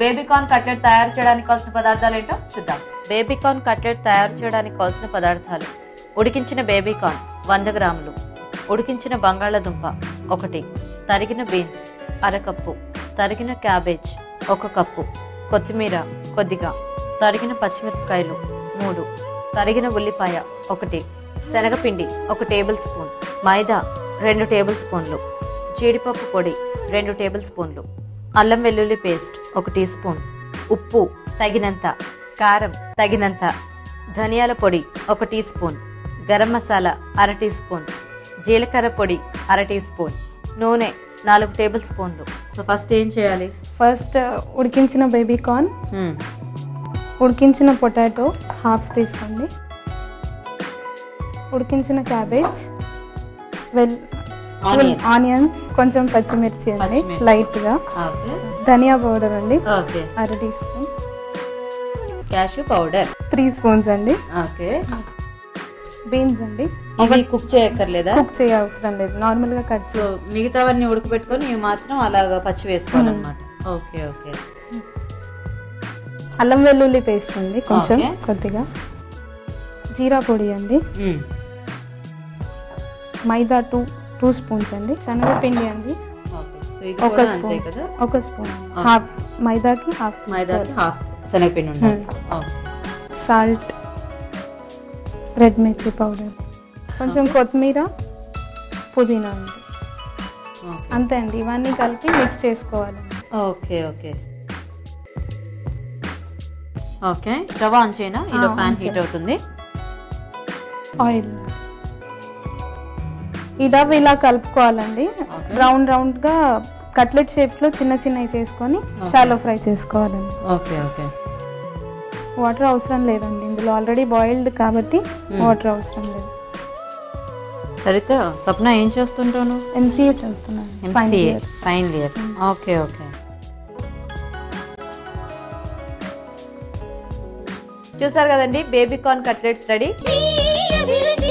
Baby corn cutlet తయారు చేయడానికి కావాల్సిన పదార్థాలు ఏంటో చూద్దాం బేబీకార్న్ కట్లెట్ తయారు చేయడానికి కావాల్సిన పదార్థాలు ఉడికించిన బేబీకార్న్ వంద గ్రాములు ఉడికించిన బంగాళాదుంప ఒకటి తరిగిన బీన్స్ అరకప్పు తరిగిన క్యాబేజ్ ఒక కప్పు కొత్తిమీర కొద్దిగా తరిగిన పచ్చిమిరపకాయలు మూడు తరిగిన ఉల్లిపాయ ఒకటి శనగపిండి ఒక టేబుల్ స్పూన్ మైదా రెండు టేబుల్ స్పూన్లు జీడిపప్పు పొడి రెండు టేబుల్ స్పూన్లు అల్లం వెల్లుల్లి పేస్ట్ ఒక టీ స్పూన్ ఉప్పు తగినంత కారం తగినంత ధనియాల పొడి ఒక టీ స్పూన్ గరం మసాలా అర టీ స్పూన్ జీలకర్ర పొడి అర టీ స్పూన్ నూనె నాలుగు టేబుల్ స్పూన్లు సో ఫస్ట్ ఏం చేయాలి ఫస్ట్ ఉడికించిన బేబీ కార్న్ ఉడికించిన పొటాటో హాఫ్ తీసుకోండి ఉడికించిన క్యాబేజ్ వెల్ Onion. ఆనియన్స్ కొంచెం పచ్చిమిర్చి అండి పచ్చిమిర్చి. లైట్గా ఓకే ధనియా పౌడర్ అండి ఓకే అర teaspoon cashew powder three spoons అండి ఓకే బీన్స్ అండి ఇవి కుక్ చేయక్కర్లేదా కుక్ చేయ అవసరం లేదు నార్మల్గా కట్ సో మిగతావన్నీ ఉడకబెట్టుకొని ఇవి మాత్రం అలాగా పచ్చి వేసుకోవాలన్నమాట ఓకే ఓకే అల్లం వెల్లుల్లి పేస్ట్ అండి కొంచెం Okay. కొద్దిగా జీరా పొడి అండి మైదా టూ టూ స్పూన్స్ అండి శనగపిండి అండి ఓకే సో ఇది ఒక కూడా అంతే స్పూన్ కదా ఒక స్పూన్ హాఫ్ మైదాకి హాఫ్ మైదాకి హాఫ్ శనగపిండి ఉండాలి ఓకే సాల్ట్ రెడ్ మిర్చి పౌడర్ కొంచెం కొత్తిమీర పుదీనా అండి ఓకే అంతే అండి ఇవన్నీ కలిపి మిక్స్ చేసుకోవాలండి okay okay okay stove on చేయనా ఇలా ఆ, ప్యాన్ on హీట్ చేయి. అవుతుంది ఆయిల్ ఇలా ఇలా కలుపుకోవాలండి Okay. రౌండ్ రౌండ్ గా కట్లెట్ షేప్స్ లో చిన్న చిన్నవి చేసుకొని షాలో ఫ్రై చేసుకోవాలండి ఓకే ఓకే వాటర్ అవసరం లేదండి ఇందులో ఆల్రెడీ బాయిల్డ్ కాబట్టి వాటర్ అవసరం లేదు సరిత సప్న ఏం చేస్తుంటాను ఎంసీఏ చదువుతున్నాను final MCA year final year okay okay చూసారు కదండి బేబీ కార్న్ కట్లెట్స్ రెడీ మీ అభిరుచి